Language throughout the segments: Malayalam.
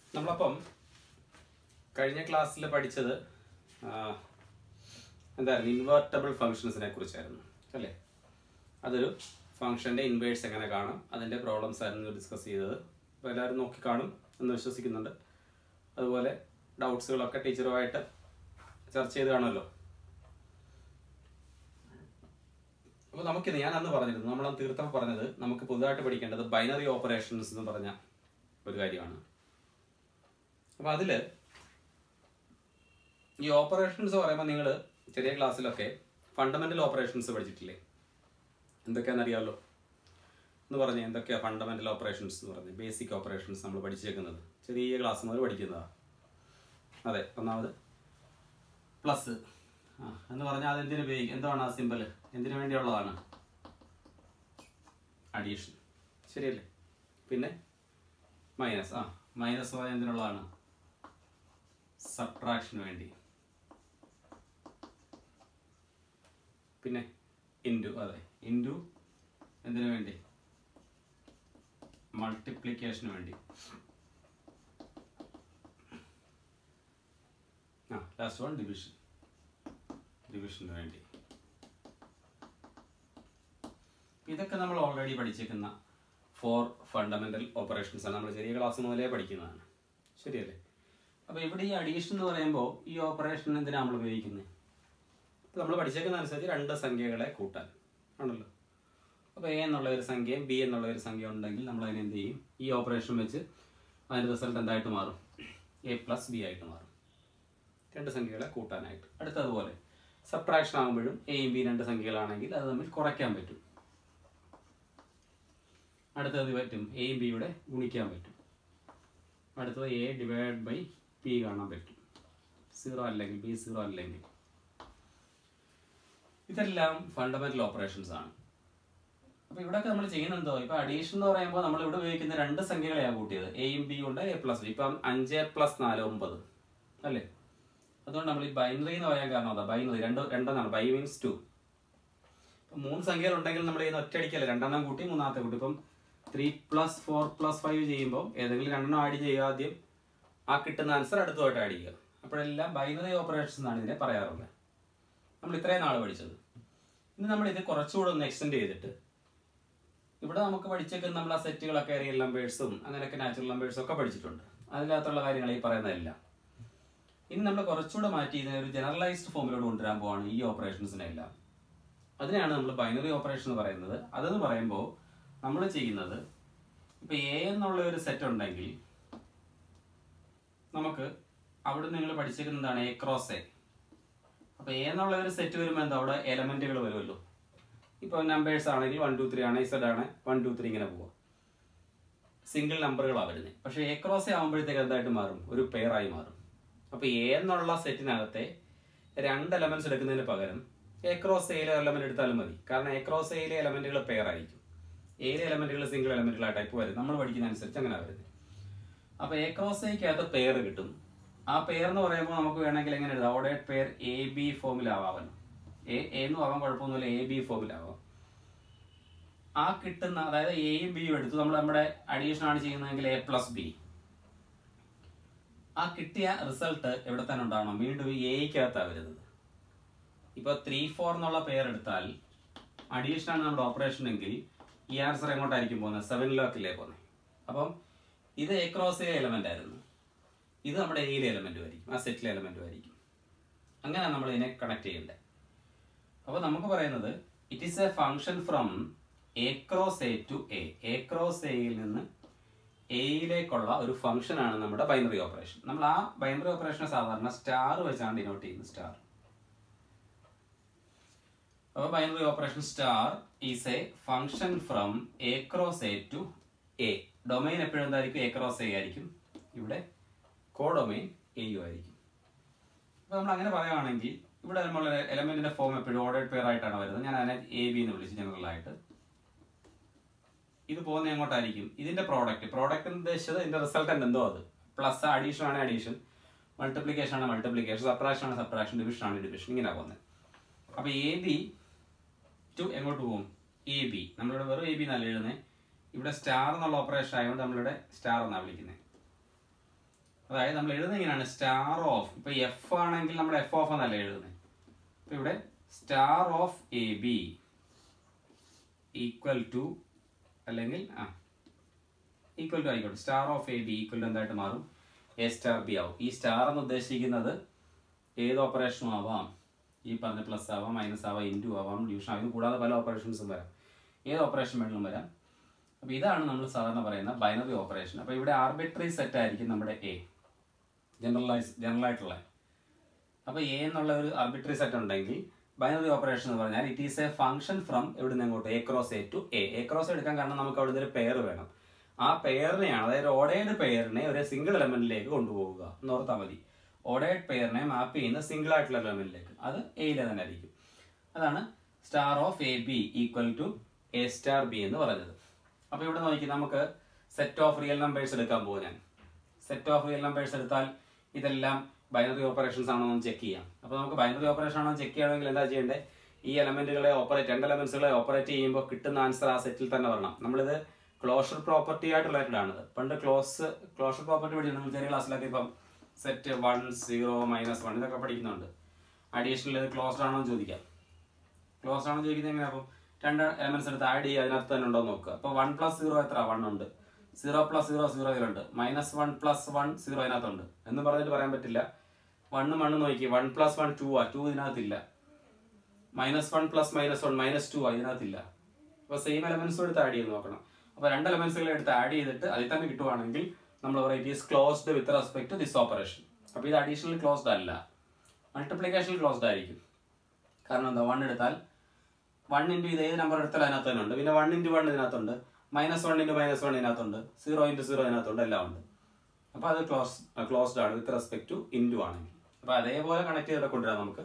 നമ്മളപ്പം കഴിഞ്ഞ ക്ലാസ്സിൽ പഠിച്ചത് ആ, എന്തായിരുന്നു ഇൻവേർട്ടബിൾ ഫങ്ഷൻസിനെ കുറിച്ചായിരുന്നു അല്ലേ അതൊരു ഫംഗ്ഷൻ്റെ ഇൻവേഴ്സ് എങ്ങനെ കാണാം അതിൻ്റെ പ്രോബ്ലംസ് ആയിരുന്നു ഡിസ്കസ് ചെയ്തത് അപ്പോൾ എല്ലാവരും നോക്കി കാണും എന്ന് വിശ്വസിക്കുന്നുണ്ട് അതുപോലെ ഡൗട്ട്സുകളൊക്കെ ടീച്ചറുമായിട്ട് ചർച്ച ചെയ്ത് കാണുമല്ലോ അപ്പോൾ നമുക്കിത് ഞാൻ അന്ന് പറഞ്ഞിരുന്നു നമ്മൾ അന്ന് തീർത്തപ്പോൾ പറഞ്ഞത് നമുക്ക് പുതുതായിട്ട് പഠിക്കേണ്ടത് ബൈനറി ഓപ്പറേഷൻസ് എന്ന് പറഞ്ഞ ഒരു കാര്യമാണ് അപ്പോൾ അതിൽ ഈ ഓപ്പറേഷൻസ് പറയുമ്പോൾ നിങ്ങൾ ചെറിയ ക്ലാസ്സിലൊക്കെ ഫണ്ടമെന്റൽ ഓപ്പറേഷൻസ് പഠിച്ചിട്ടില്ലേ എന്തൊക്കെയാണെന്ന് അറിയാമല്ലോ എന്ന് പറഞ്ഞ് എന്തൊക്കെയാണ് ഫണ്ടമെന്റൽ ഓപ്പറേഷൻസ് എന്ന് പറഞ്ഞ് ബേസിക് ഓപ്പറേഷൻസ് നമ്മൾ പഠിച്ചേക്കുന്നത് ചെറിയ ക്ലാസ് മുതൽ പഠിക്കുന്നതാണ് അതെ ഒന്നാമത് പ്ലസ് ആ എന്ന് പറഞ്ഞാൽ അതെന്തിനു ഉപയോഗിക്കും എന്താണ് ആ സിമ്പൽ എന്തിനു വേണ്ടിയുള്ളതാണ് അഡീഷൻ ശരിയല്ലേ പിന്നെ മൈനസ് ആ മൈനസ് പറഞ്ഞാൽ എന്തിനുള്ളതാണ് സബ്ട്രാക്ഷന് വേണ്ടി പിന്നെ ഇൻറ്റു അതെ ഇൻറ്റു എന്തിനു വേണ്ടി മൾട്ടിപ്ലിക്കേഷന് വേണ്ടി ആ ലാസ്റ്റ് വൺ ഡിവിഷൻ ഡിവിഷന് വേണ്ടി ഇതൊക്കെ നമ്മൾ ഓൾറെഡി പഠിച്ചേക്കുന്ന ഫോർ ഫണ്ടമെന്റൽ ഓപ്പറേഷൻസ് ആണ് നമ്മൾ ചെറിയ ക്ലാസ് മുതലേ പഠിക്കുന്നതാണ് ശരിയല്ലേ അപ്പോൾ ഇവിടെ ഈ അഡീഷൻ എന്ന് പറയുമ്പോൾ ഈ ഓപ്പറേഷൻ എന്തിനാണ് നമ്മൾ ഉപയോഗിക്കുന്നത് ഇപ്പോൾ നമ്മൾ പഠിച്ചേക്കുന്ന അനുസരിച്ച് രണ്ട് സംഖ്യകളെ കൂട്ടാൻ ആണല്ലോ അപ്പോൾ എ എന്നുള്ള ഒരു സംഖ്യയും ബി എന്നുള്ള ഒരു സംഖ്യ ഉണ്ടെങ്കിൽ നമ്മൾ അതിനെ എന്ത് ചെയ്യും ഈ ഓപ്പറേഷൻ വെച്ച് അതിൻ്റെ റിസൾട്ട് എന്തായിട്ട് മാറും എ പ്ലസ് ബി ആയിട്ട് മാറും രണ്ട് സംഖ്യകളെ കൂട്ടാനായിട്ട് അടുത്തതുപോലെ സബ്ട്രാക്ഷൻ ആകുമ്പോഴും എയും ബി രണ്ട് സംഖ്യകളാണെങ്കിൽ അത് തമ്മിൽ കുറയ്ക്കാൻ പറ്റും അടുത്തത് പറ്റും എയും ബിയുടെ ഗുണിക്കാൻ പറ്റും അടുത്തത് എ ഡിവൈഡ് ബൈ പി കാണാൻ പറ്റും സീറോ അല്ലെങ്കിൽ ബി സീറോ അല്ലെങ്കിൽ ഇതെല്ലാം ഫണ്ടമെന്റൽ ഓപ്പറേഷൻസ് ആണ് അപ്പൊ ഇവിടെയൊക്കെ നമ്മൾ ചെയ്യുന്നത് എന്തോ ഇപ്പൊ അഡീഷൻ എന്ന് പറയുമ്പോൾ നമ്മൾ ഇവിടെ ഉപയോഗിക്കുന്ന രണ്ട് സംഖ്യകളെയാണ് കൂട്ടിയത് എയും ബി ഉണ്ട് എ പ്ലസ് ബി ഇപ്പം അഞ്ച് പ്ലസ് നാല് ഒമ്പത് അല്ലേ അതുകൊണ്ട് നമ്മൾ ഈ ബൈനറി എന്ന് പറയാൻ കാരണം അതാ ബൈനറി രണ്ട് രണ്ടെന്നാണ് ബൈ മീൻസ് ടു ഇപ്പം മൂന്ന് സംഖ്യകൾ ഉണ്ടെങ്കിൽ നമ്മൾ ചെയ്യുന്ന ഒറ്റയടിക്കല്ല രണ്ടെണ്ണം കൂട്ടി മൂന്നാമത്തെ കൂട്ടി ഇപ്പം three plus four plus five ചെയ്യുമ്പോൾ ഏതെങ്കിലും രണ്ടെണ്ണം ആഡ് ചെയ്യുക ആദ്യം ആ കിട്ടുന്ന ആൻസർ അടുത്തതായിട്ട് ആഡ് ചെയ്യുക അപ്പോഴെല്ലാം ബൈനറി ഓപ്പറേഷൻസ് എന്നാണ് ഇതിനെ പറയാറുള്ളത് നമ്മൾ ഇത്രയും നാൾ പഠിച്ചത് ഇനി നമ്മൾ ഇത് കുറച്ചുകൂടെ ഒന്ന് എക്സ്റ്റെൻഡ് ചെയ്തിട്ട് ഇവിടെ നമുക്ക് പഠിച്ചേക്കുന്ന നമ്മൾ ആ സെറ്റുകളൊക്കെ റിയൽ നമ്പേഴ്സും അങ്ങനെയൊക്കെ നാച്ചുറൽ നമ്പേഴ്സും ഒക്കെ പഠിച്ചിട്ടുണ്ട് അതിനകത്തുള്ള കാര്യങ്ങൾ ഈ പറയുന്നതെല്ലാം ഇനി നമ്മൾ കുറച്ചുകൂടെ മാറ്റി ഇതിനെ ഒരു ജനറലൈസ്ഡ് ഫോമിലോട്ട് കൊണ്ടുവരാൻ പോവാണ് ഈ ഓപ്പറേഷൻസിനെല്ലാം അതിനെയാണ് നമ്മൾ ബൈനറി ഓപ്പറേഷൻ എന്ന് പറയുന്നത് അതെന്ന് പറയുമ്പോൾ നമ്മൾ ചെയ്യുന്നത് ഇപ്പൊ എ എന്നുള്ള ഒരു സെറ്റ് ഉണ്ടെങ്കിൽ നമുക്ക് അവിടെ നിങ്ങൾ പഠിച്ചിരിക്കുന്നത് എന്താണ് എ ക്രോസ് എ അപ്പൊ എ എന്നുള്ള ഒരു സെറ്റ് വരുമ്പോൾ എന്താ അവിടെ എലമെന്റുകൾ വരുമല്ലോ ഇപ്പൊ നമ്പേഴ്സ് ആണെങ്കിൽ വൺ ടു ത്രീ ആണ് ഇസഡ് ആണ് വൺ ടു ത്രീ ഇങ്ങനെ പോവാം സിംഗിൾ നമ്പറുകളാണ് വരുന്നത് പക്ഷെ എ ക്രോസ് എ ആകുമ്പോഴത്തേക്ക് എന്തായിട്ട് മാറും ഒരു പെയറായി മാറും അപ്പൊ എ എന്നുള്ള സെറ്റിനകത്തെ രണ്ട് എലമെന്റ്സ് എടുക്കുന്നതിന് പകരം എ ക്രോസ് എയിലെ എലമെന്റ് എടുത്താലും മതി കാരണം എ ക്രോസ് എയിലെ എലമെന്റുകൾ പെയർ ആയിരിക്കും എയിലെ എലമെന്റുകൾ സിംഗിൾ എലമെന്റുകളായി ടൈപ്പ് വരും നമ്മൾ പഠിക്കുന്ന അനുസരിച്ച് അങ്ങനെ വരുന്നത് അപ്പൊ എ ക്രോസ് എയ്ക്കകത്ത് പെയർ കിട്ടും ആ പെയർ എന്ന് പറയുമ്പോൾ നമുക്ക് വേണമെങ്കിൽ എങ്ങനെ എഴുതാം ഓർഡേഡ് പെയർ എ ബി ഫോമിലാവാമല്ലോ എ എന്നും ആവാൻ കുഴപ്പമൊന്നുമില്ല എ ബി ഫോമിലാവാം ആ കിട്ടുന്ന അതായത് എയും ബിയും എടുത്തു നമ്മൾ നമ്മുടെ അഡീഷൻ ആണ് ചെയ്യുന്നതെങ്കിൽ എ പ്ലസ് ബി ആ കിട്ടിയ റിസൾട്ട് എവിടെ തന്നെ ഉണ്ടാവണം വീണ്ടും എയ്ക്കകത്താണ് വരുന്നത് ഇപ്പൊ ത്രീ ഫോർ എന്നുള്ള പെയർ എടുത്താൽ അഡീഷൻ ആണ് നമ്മുടെ ഓപ്പറേഷൻ എങ്കിൽ ഈ ആൻസർ എങ്ങോട്ടായിരിക്കും പോകുന്നത് സെവനിലേക്കല്ലേ പോകുന്നത് അപ്പം ഇത് എ ക്രോസ് എ എലമെന്റ് ആയിരുന്നു ഇത് നമ്മുടെ എയിലെ എലമെന്റും ആയിരിക്കും ആ സെറ്റിലെ എലമെന്റും ആയിരിക്കും അങ്ങനെ നമ്മൾ ഇതിനെ കണക്ട് ചെയ്യേണ്ടത് അപ്പോൾ നമുക്ക് പറയുന്നത് it is a function from A cross A to A A cross എയിൽ നിന്ന് എയിലേക്കുള്ള ഒരു ഫംഗ്ഷൻ ആണ് നമ്മുടെ ബൈനറി ഓപ്പറേഷൻ നമ്മൾ ആ ബൈനറി ഓപ്പറേഷനെ സാധാരണ സ്റ്റാർ വെച്ചാണ് ഡിനോട്ട് ചെയ്യുന്നത് സ്റ്റാർ അപ്പോൾ binary operation star is a function from A cross A to A domain എപ്പോഴും എന്തായിരിക്കും എ ക്രോസ് എ ആയിരിക്കും ഇവിടെ കോ ഡൊമൈൻ എയും ആയിരിക്കും അപ്പോൾ നമ്മൾ അങ്ങനെ പറയുകയാണെങ്കിൽ ഇവിടെ നമ്മൾ എലമെന്റിന്റെ ഫോം എപ്പോഴും ഓർഡേഡ് പെയർ ആയിട്ടാണ് വരുന്നത് ഞാൻ അതിനെ എ ബി എന്ന് വിളിച്ചു ജനറൽ ആയിട്ട് ഇത് പോകുന്ന എങ്ങോട്ടായിരിക്കും ഇതിന്റെ പ്രോഡക്റ്റ് പ്രോഡക്റ്റ് ഉദ്ദേശിച്ചത് ഇതിന്റെ റിസൾട്ടന്റ് എന്തോ അത് പ്ലസ് അഡീഷൻ ആണ് അഡീഷൻ മൾട്ടിപ്ലിക്കേഷൻ ആണ് മൾട്ടിപ്ലിക്കേഷൻ സബ്ട്രാക്ഷൻ ആണ് സബ്ട്രാക്ഷൻ ഡിവിഷൻ ആണ് ഡിവിഷൻ ഇങ്ങനെ പോകുന്നത് അപ്പൊ എ ബി ടു എങ്ങോട്ട് പോകും എ ബി നമ്മളിവിടെ വെറും എ ബി എന്നല്ല എഴുതുന്നത് ഇവിടെ സ്റ്റാർ എന്നുള്ള ഓപ്പറേഷൻ ആയതുകൊണ്ട് നമ്മളിവിടെ സ്റ്റാർ എന്നാണ് വിളിക്കുന്നത് അതായത് നമ്മൾ എഴുതുന്നത് ഇങ്ങനെയാണ് സ്റ്റാർ ഓഫ് ഇപ്പൊ എഫ് ആണെങ്കിൽ നമ്മൾ എഫ് ഓഫ് എന്നല്ല എഴുതുന്നത് അപ്പൊ ഇവിടെ star of A B equal to അല്ലെങ്കിൽ ആ ഈക്വൽ ടു ആയിക്കോട്ടെ star of A B equal to എന്തായിട്ട് മാറും എ സ്റ്റാർ ബി ആവും ഈ സ്റ്റാർ എന്ന് ഉദ്ദേശിക്കുന്നത് ഏത് ഓപ്പറേഷനും ആവാം ഈ പറഞ്ഞ പ്ലസ് ആവാം മൈനസ് ആവാം ഇൻറ്റു ആവാം ഡിവിഷൻ ആവാം ഇത് കൂടാതെ പല ഓപ്പറേഷൻസും വരാം ഏത് ഓപ്പറേഷൻ വേണമെങ്കിലും വരാം അപ്പോൾ ഇതാണ് നമ്മൾ സാധാരണ പറയുന്ന ബൈനറി ഓപ്പറേഷൻ അപ്പോൾ ഇവിടെ ആർബിട്രറി സെറ്റ് ആയിരിക്കും നമ്മുടെ എ ജനറലൈസ് ജനറൽ ആയിട്ടുള്ള അപ്പോൾ എ എന്നുള്ള ഒരു ആർബിട്രറി സെറ്റ് ഉണ്ടെങ്കിൽ ബൈനറി ഓപ്പറേഷൻ എന്ന് പറഞ്ഞാൽ it is a function from ഇവിടെ നിന്ന് അങ്ങോട്ട് A cross A to A A cross എടുക്കാൻ കാരണം നമുക്ക് അവിടെ ഒരു പെയർ വേണം ആ പെയറിനെയാണ് അതായത് ഓടേഡ് പെയറിനെ ഒരു സിംഗിൾ എലമെന്റിലേക്ക് കൊണ്ടുപോകുക എന്ന് ഓർത്താൽ മതി ഓടേഡ് പെയറിനെ മാപ്പ് ചെയ്യുന്ന സിംഗിൾ ആയിട്ടുള്ള എലമെന്റിലേക്ക് അത് എയിലെ തന്നെ ആയിരിക്കും അതാണ് star of A B equal to A star B എന്ന് പറഞ്ഞത് അപ്പോൾ ഇവിടെ നോക്കി നമുക്ക് സെറ്റ് ഓഫ് റിയൽ നമ്പേഴ്സ് എടുക്കാൻ പോകും ഞാൻ സെറ്റ് ഓഫ് റിയൽ നമ്പേഴ്സ് എടുത്താൽ ഇതെല്ലാം ബൈനറി ഓപ്പറേഷൻസ് ആണോ എന്ന് ചെക്ക് ചെയ്യാം അപ്പോൾ നമുക്ക് ബൈനറി ഓപ്പറേഷൻ ആണോ ചെക്ക് ചെയ്യണമെങ്കിൽ എന്താ ചെയ്യേണ്ടത് ഈ എലമെന്റുകളെ ഓപ്പറേറ്റ് രണ്ട് എലമെന്റ്സുകളെ ഓപ്പറേറ്റ് ചെയ്യുമ്പോൾ കിട്ടുന്ന ആൻസർ ആ സെറ്റിൽ തന്നെ വരണം നമ്മളിത് ക്ലോഷർ പ്രോപ്പർട്ടി ആയിട്ട് റിലേറ്റഡ് ആണിത് പണ്ട് ക്ലോസ് ക്ലോഷർ പ്രോപ്പർട്ടി പഠിച്ചു നമ്മൾ ചെറിയ ക്ലാസ്സിലൊക്കെ ഇപ്പം set one zero minus one ഇതൊക്കെ പഠിക്കുന്നുണ്ട് അഡീഷണൽ ഇത് ക്ലോസ്ഡ് ആണോ എന്ന് ചോദിക്കാം ക്ലോസ്ഡ് ആണോ ചോദിക്കുന്നത് എങ്ങനെയാ അപ്പം രണ്ട് എലമെന്റ്സ് എടുത്ത് ആഡ് ചെയ്യുക അതിനകത്ത് തന്നെ ഉണ്ടോ എന്ന് നോക്കുക അപ്പോൾ വൺ പ്ലസ് സീറോ എത്ര വൺ ഉണ്ട് സീറോ പ്ലസ് സീറോ സീറോ ഇതിലുണ്ട് minus one plus one zero ഇതിനകത്തുണ്ട് എന്ന് പറഞ്ഞിട്ട് പറയാൻ പറ്റില്ല വണ്ണും വണ്ണും നോക്കി വൺ പ്ലസ് വൺ ടു ആ ടു ഇതിനകത്തില്ല minus one plus minus one minus two ആ ഇതിനകത്തില്ല അപ്പോൾ സെയിം എലമെന്റ്സും എടുത്ത് ആഡ് ചെയ്ത് നോക്കണം അപ്പോൾ രണ്ട് എലമെന്റ്സുകൾ എടുത്ത് ആഡ് ചെയ്തിട്ട് അതിൽ തന്നെ കിട്ടുവാണെങ്കിൽ നമ്മൾ പറയും it is closed with respect to this operation അപ്പോൾ ഇത് അഡീഷണൽ ക്ലോസ്ഡ് അല്ല മൾട്ടിപ്ലിക്കേഷൻ ക്ലോസ്ഡ് ആയിരിക്കും കാരണം എന്താ വൺ എടുത്താൽ വൺ ഇൻറ്റു ഇത് ഏത് നമ്പർ എടുത്താൽ അതിനകത്ത് തന്നെ ഉണ്ട് പിന്നെ വൺ ഇൻറ്റു വൺ ഇതിനകത്തുണ്ട് minus one into minus one ഇതിനകത്തുണ്ട് സീറോ ഇൻറ്റു സീറോ ഇതിനകത്തുണ്ട് എല്ലാം ഉണ്ട് അപ്പോൾ അത് ക്ലോസ് ക്ലോസ്ഡ് ആണ് വിത്ത് റെസ്പെക്ട് ടു ഇൻറ്റു ആണെങ്കിൽ അപ്പോൾ അതേപോലെ കണക്ട് ചെയ്തിട്ട് കൊണ്ടുവരാം നമുക്ക്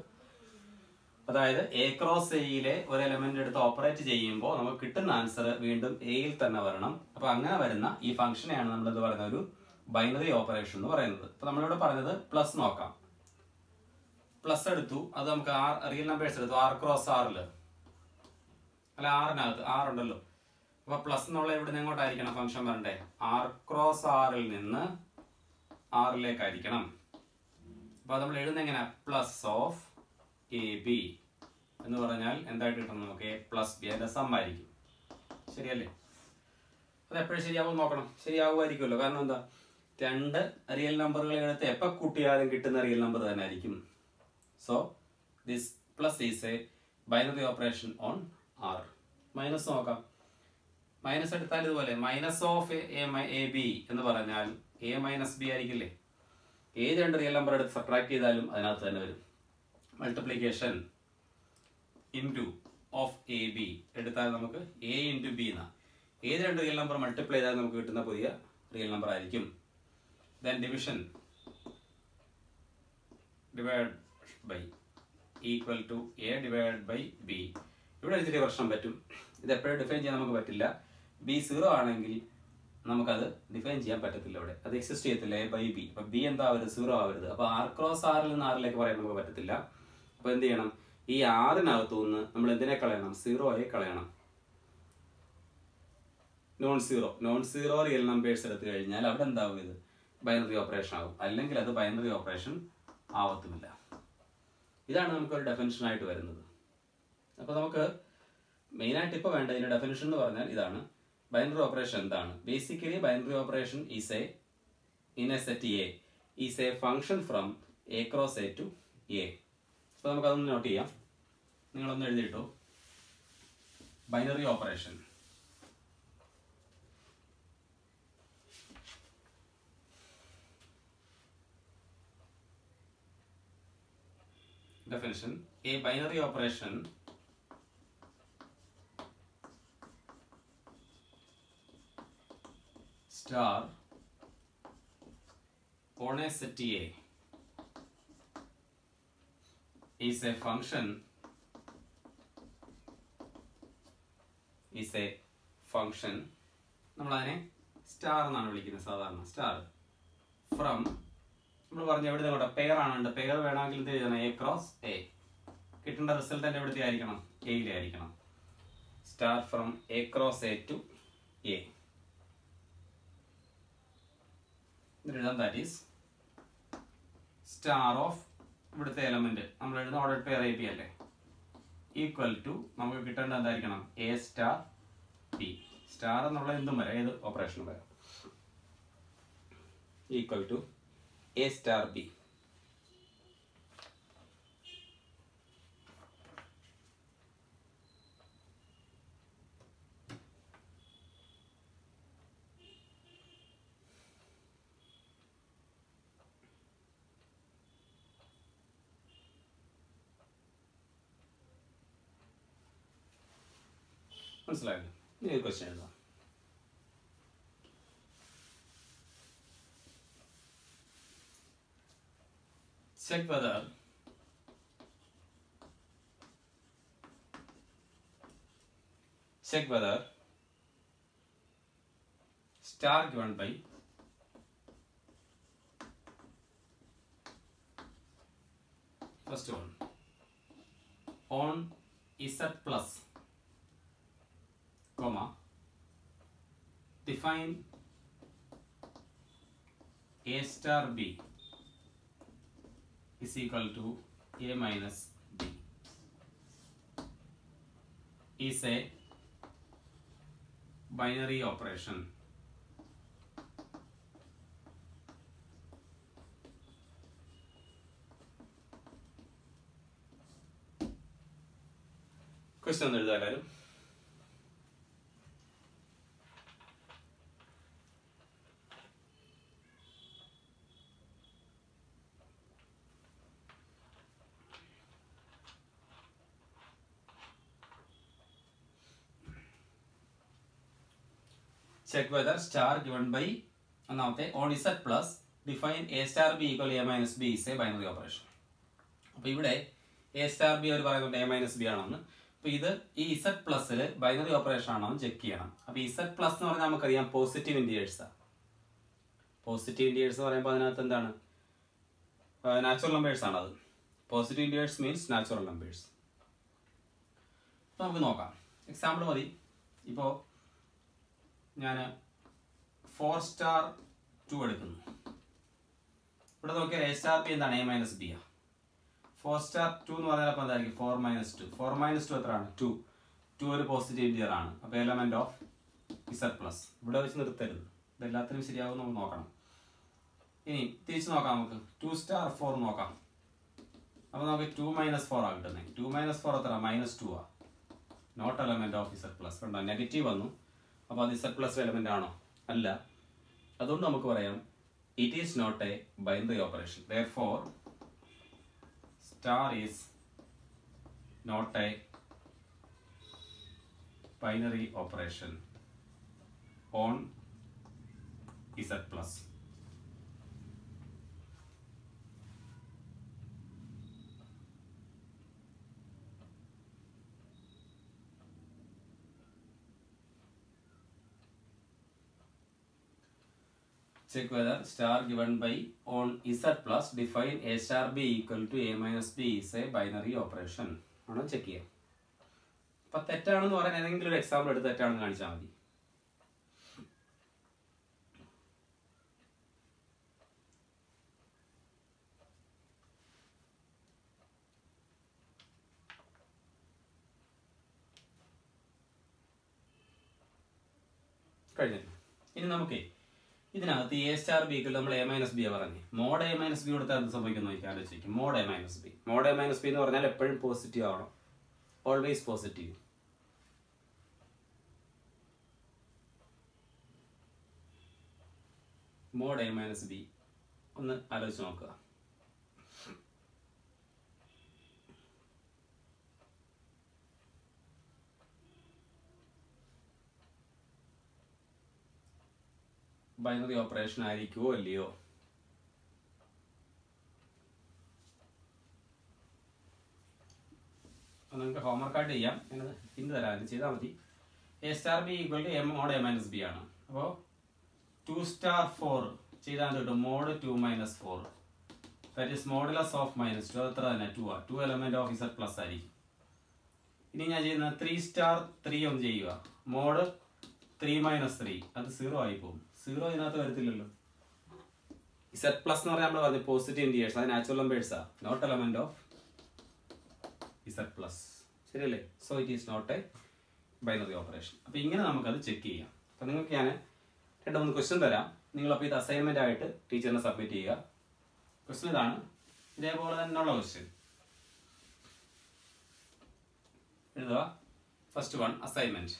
അതായത് എ ക്രോസ് എയിലെ ഒരു എലമെന്റ് എടുത്ത് ഓപ്പറേറ്റ് ചെയ്യുമ്പോൾ നമുക്ക് കിട്ടുന്ന ആൻസർ വീണ്ടും എയിൽ തന്നെ വരണം അപ്പോൾ അങ്ങനെ വരുന്ന ഈ ഫംഗ്ഷനെയാണ് നമ്മൾ എന്ത് പറയുന്ന ഒരു ബൈനറി ഓപ്പറേഷൻ എന്ന് പറയുന്നത് അപ്പോൾ നമ്മളിവിടെ പറഞ്ഞത് പ്ലസ് നോക്കാം പ്ലസ് എടുത്തു അത് നമുക്ക് ആർ റിയൽ നമ്പേഴ്സ് എടുത്തു ആർ ക്രോസ് ആറിൽ അല്ല ആറിനകത്ത് ആർ ഉണ്ടല്ലോ അപ്പൊ പ്ലസ് എന്നുള്ള ഇവിടെ നിന്ന് എങ്ങോട്ടായിരിക്കണം ഫംഗ്ഷൻ വരണ്ടേ ആർ ക്രോസ് ആറിൽ നിന്ന് ആറിലേക്കായിരിക്കണം അപ്പൊ നമ്മൾ എഴുതുന്ന എങ്ങനെ പ്ലസ് ഓഫ് എ ബി എന്ന് പറഞ്ഞാൽ എന്തായിട്ട് കിട്ടണം നമുക്ക് എ പ്ലസ് ബി അതിന്റെ സം ആയിരിക്കും ശരിയല്ലേ അത് എപ്പോഴും ശരിയാവും നോക്കണം ശരിയാവുമായിരിക്കുമല്ലോ കാരണം എന്താ രണ്ട് റിയൽ നമ്പറുകൾ എടുത്ത് എപ്പോൾ കൂട്ടിയാലും കിട്ടുന്ന റിയൽ നമ്പർ തന്നെ ആയിരിക്കും so this plus is a binary operation on R minus നോക്കാം മൈനസ് എടുത്താൽ ഇതുപോലെ മൈനസ് ഓഫ് എ ബി എന്ന് പറഞ്ഞാൽ എ മൈനസ് ബി ആയിരിക്കില്ലേ ഏത് രണ്ട് റിയൽ നമ്പർ എടുത്ത് സബ്ട്രാക്ട് ചെയ്താലും അതിനകത്ത് തന്നെ വരും multiplication into of A B എടുത്താൽ നമുക്ക് എ ഇൻറ്റു ബി എന്ന ഏത് രണ്ട് റിയൽ നമ്പർ മൾട്ടിപ്ലൈ ചെയ്താൽ നമുക്ക് കിട്ടുന്ന പുതിയ റിയൽ നമ്പർ ആയിരിക്കും then division divide by equal to A divide by B ഇവിടെ ഒരു ചെറിയ പ്രശ്നം പറ്റും ഇത് എപ്പോഴും ഡിഫൈൻ ചെയ്യാൻ നമുക്ക് പറ്റില്ല ബി സീറോ ആണെങ്കിൽ നമുക്കത് ഡിഫൈൻ ചെയ്യാൻ പറ്റത്തില്ല ഇവിടെ അത് എക്സിസ്റ്റ് ചെയ്യത്തില്ല എ ബൈ ബി അപ്പൊ ബി എന്താ ആവരുത് സീറോ ആവരുത് അപ്പൊ ആർ ക്രോസ് ആറിൽ നിന്ന് ആറിലേക്ക് പറയാൻ നമുക്ക് പറ്റത്തില്ല അപ്പൊ എന്ത് ചെയ്യണം ഈ ആറിനകത്തു നിന്ന് നമ്മൾ എന്തിനെ കളയണം സീറോയെ കളയണം non zero non zero real numbers എടുത്തു കഴിഞ്ഞാൽ അവിടെ എന്താവും ഇത് ബൈനറി ഓപ്പറേഷൻ ആവും അല്ലെങ്കിൽ അത് ബൈനറി ഓപ്പറേഷൻ ആവത്തുമില്ല ഇതാണ് നമുക്കൊരു ഡെഫിനിഷൻ ആയിട്ട് വരുന്നത് അപ്പോൾ നമുക്ക് മെയിനായിട്ട് ഇപ്പോൾ വേണ്ട ഇതിന്റെ ഡെഫിനിഷൻ എന്ന് പറഞ്ഞാൽ ഇതാണ് ബൈനറി ഓപ്പറേഷൻ എന്താണ് basically binary operation is a in a set A is a function from A cross A to A അപ്പോൾ നമുക്കതൊന്ന് നോട്ട് ചെയ്യാം നിങ്ങളൊന്ന് എഴുതിയിട്ടു ബൈനറി ഓപ്പറേഷൻ definition a binary operation star on a set A is a function is a function നമ്മളതിനെ സ്റ്റാർ എന്നാണ് വിളിക്കുന്നത് സാധാരണ സ്റ്റാർ ഫ്രം നമ്മൾ പറഞ്ഞു എവിടെ നിന്നോട്ടെ പെയർ ആണ് പെയർ വേണമെങ്കിൽ എന്ത് ചെയ്യണം എ ക്രോസ് എ കിട്ടേണ്ട റിസൾട്ട് തന്നെ എവിടുത്തെ ആയിരിക്കണം എയിലെ ആയിരിക്കണം star from A cross A to A എഴുതാം ദാറ്റ് ഈസ് സ്റ്റാർ ഓഫ് ഇവിടുത്തെ എലമെന്റ് നമ്മൾ എഴുതുന്ന ഓർഡർ പെയർ ഐ പി അല്ലേ ഈക്വൽ ടു നമുക്ക് കിട്ടേണ്ട എന്തായിരിക്കണം എ സ്റ്റാർ പി സ്റ്റാർ എന്നുള്ള എന്തും വരാം ഏത് ഓപ്പറേഷനും വരാം equal to A star B മനസ്സിലായല്ലോ ഇനി ഒരു ക്വസ്റ്റ്യൻ എഴുതാം check whether check whether star given by first one on z plus comma define a star b is equal to a minus b is a binary operation question ഒന്ന് എഴുതാം എല്ലാവരും check whether star given by ഒന്നാമത്തെ on Z plus define A star B equal A minus B is a binary operation അപ്പോൾ ഇവിടെ എ സ്റ്റാർ ബി അവർ പറയുന്നുണ്ട് എ മൈനസ് ബി ആണെന്ന് അപ്പോൾ ഇത് ഈ ഇസഡ് പ്ലസ്സിൽ ബൈനറി ഓപ്പറേഷൻ ആണോ എന്ന് ചെക്ക് ചെയ്യണം അപ്പോൾ ഇസഡ് പ്ലസ് എന്ന് പറഞ്ഞാൽ നമുക്കറിയാം പോസിറ്റീവ് ഇൻഡിയേഴ്സാണ് പോസിറ്റീവ് ഇൻഡിയേഴ്സ് എന്ന് പറയുമ്പോൾ അതിനകത്ത് എന്താണ് നാച്ചുറൽ നമ്പേഴ്സ് ആണ് അത് positive integers means natural numbers അപ്പോൾ നമുക്ക് നോക്കാം എക്സാമ്പിൾ മതി ഇപ്പോൾ ഞാൻ ഫോർ സ്റ്റാർ ടു എടുക്കുന്നു ഇവിടെ നോക്കിയാൽ എ സ്റ്റാർ ബി എന്താണ് എ മൈനസ് ബി ആ ഫോർ സ്റ്റാർ ടു എന്ന് പറഞ്ഞാൽ അപ്പോൾ എന്തായിരിക്കും four minus two four minus two എത്രയാണ് ടു ടു ഒരു പോസിറ്റീവ് ഇൻഡിയർ ആണ് അപ്പോൾ എലമെന്റ് ഓഫ് ഇസഡ് പ്ലസ് ഇവിടെ വെച്ച് നിർത്തരുത് ഇത് എല്ലാത്തിനും ശരിയാവും നമുക്ക് നോക്കണം ഇനി തിരിച്ച് നോക്കാം നമുക്ക് ടു സ്റ്റാർ ഫോർ നോക്കാം അപ്പോൾ നമുക്ക് ടു മൈനസ് ഫോർ ആ കിട്ടുന്നത് ടു മൈനസ് ഫോർ എത്ര മൈനസ് ടു ആ not element of Z plus കണ്ടോ നെഗറ്റീവ് വന്നു അപ്പോൾ അത് ഇസഡ് പ്ലസ് എലമെന്റ് ആണോ അല്ല അതുകൊണ്ട് നമുക്ക് പറയാം it is not a binary operation therefore star is not a binary operation on Z plus check whether star given by on z plus define a star b equal to a minus b is a binary operation ആണ് ചെക്ക് ചെയ്യാം അപ്പൊ തെറ്റാണെന്ന് പറയാൻ ഏതെങ്കിലും ഒരു എക്സാമ്പിൾ എടുത്ത് തെറ്റാണെന്ന് കാണിച്ചാൽ മതി കഴിഞ്ഞല്ലോ ഇനി നമുക്കേ ഇതിനകത്ത് എ സ്റ്റാർ ബിക്ക് നമ്മൾ എ മൈനസ് ബി പറഞ്ഞു മോഡ് എ മൈനസ് ബി കൊടുത്താൽ എന്ത് സംഭവിക്കുന്നു നോക്കി ആലോചിക്കും mod A minus B mod A minus B എന്ന് പറഞ്ഞാൽ എപ്പോഴും പോസിറ്റീവ് ആവണം always positive mod A minus B ഒന്ന് ആലോചിച്ച് നോക്കുക ബൈനറി ഓപ്പറേഷൻ ആയിരിക്കുമോ അല്ലയോ അത് നിങ്ങൾക്ക് ഹോംവർക്ക് ആയിട്ട് ചെയ്യാം ഞാനത് ഇന്ന് തരാം അത് ചെയ്താൽ മതി A star B equal to M mod A minus B ആണ് അപ്പോൾ ടു സ്റ്റാർ ഫോർ ചെയ്താൽ എന്ത് കിട്ടും mod two minus four that is modulus of minus two അത് എത്ര തന്നെ ടു ആ two element of Z plus ആയിരിക്കും ഇനി ഞാൻ ചെയ്യുന്ന ത്രീ സ്റ്റാർ ത്രീ ഒന്ന് ചെയ്യുക മോഡ് ത്രീ മൈനസ് ത്രീ അത് സീറോ ആയി പോകും സീറോ ഇതിനകത്ത് വരത്തില്ലല്ലോ ഇസഡ് പ്ലസ് എന്ന് പറഞ്ഞാൽ നമ്മൾ പറഞ്ഞു പോസിറ്റീവ് ഇൻഡിയേഴ്സ് അത് നാച്ചുറൽ നമ്പേഴ്സാ not element of Z plus ശരിയല്ലേ so it is not a binary operation അപ്പോൾ ഇങ്ങനെ നമുക്കത് ചെക്ക് ചെയ്യാം അപ്പോൾ നിങ്ങൾക്ക് ഞാൻ രണ്ട് മൂന്ന് ക്വസ്റ്റ്യൻ തരാം നിങ്ങളപ്പോൾ ഇത് അസൈൻമെന്റ് ആയിട്ട് ടീച്ചറിന് സബ്മിറ്റ് ചെയ്യുക ക്വസ്റ്റ്യൻ ഇതാണ് ഇതേപോലെ തന്നെയുള്ള ക്വസ്റ്റ്യൻ എഴുതുക first one assignment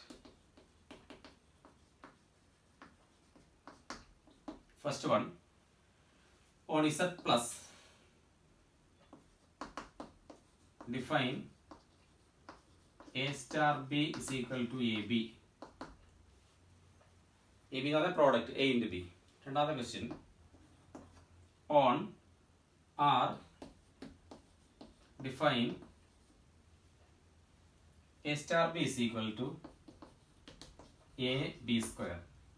first one on Z plus define A star B is equal to AB. AB എന്ന് പറഞ്ഞ പ്രോഡക്റ്റ് എ ഇൻറ്റു ബി രണ്ടാമത്തെ question on R define A star B is equal to A B square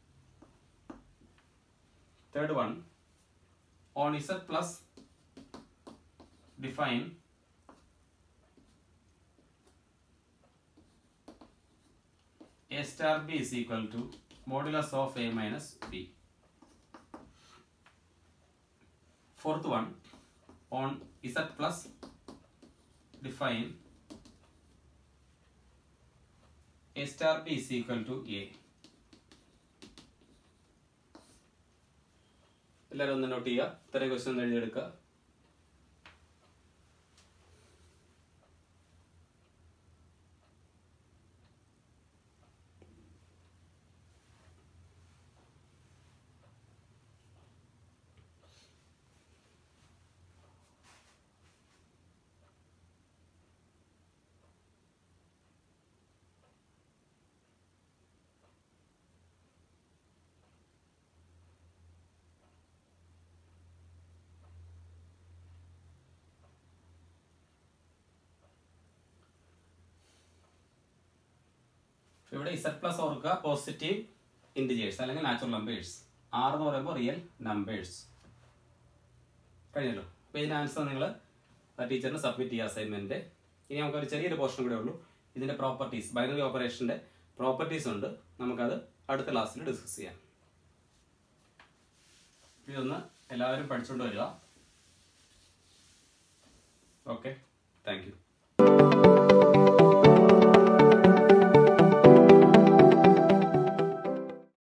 third one on Z plus define A star B is equal to modulus of A minus B. Fourth one on Z plus define A star B is equal to A. എല്ലാവരും ഒന്ന് നോട്ട് ചെയ്യുക ഇത്രയും ക്വസ്റ്റ്യൻ ഒന്ന് എഴുതിയെടുക്കുക ഇവിടെ ഇസഡ് പ്ലസ് ഓർക്കുക പോസിറ്റീവ് ഇൻഡിജേഴ്സ് അല്ലെങ്കിൽ നാച്ചുറൽ നമ്പേഴ്സ് ആർ എന്ന് പറയുമ്പോൾ റിയൽ നമ്പേഴ്സ് കഴിഞ്ഞല്ലോ അപ്പോൾ ഇതിന് ആൻസർ നിങ്ങൾ ടീച്ചറിന് സബ്മിറ്റ് ചെയ്യുക അസൈൻമെൻറ്റ് ഇനി നമുക്കൊരു ചെറിയൊരു പോർഷൻ കൂടെ ഉള്ളൂ ഇതിൻ്റെ പ്രോപ്പർട്ടീസ് ബൈനറി ഓപ്പറേഷൻ്റെ പ്രോപ്പർട്ടീസ് ഉണ്ട് നമുക്കത് അടുത്ത ക്ലാസ്സിൽ ഡിസ്കസ് ചെയ്യാം ഇതൊന്ന് എല്ലാവരും പഠിച്ചുകൊണ്ട് വരിക ഓക്കെ താങ്ക് യു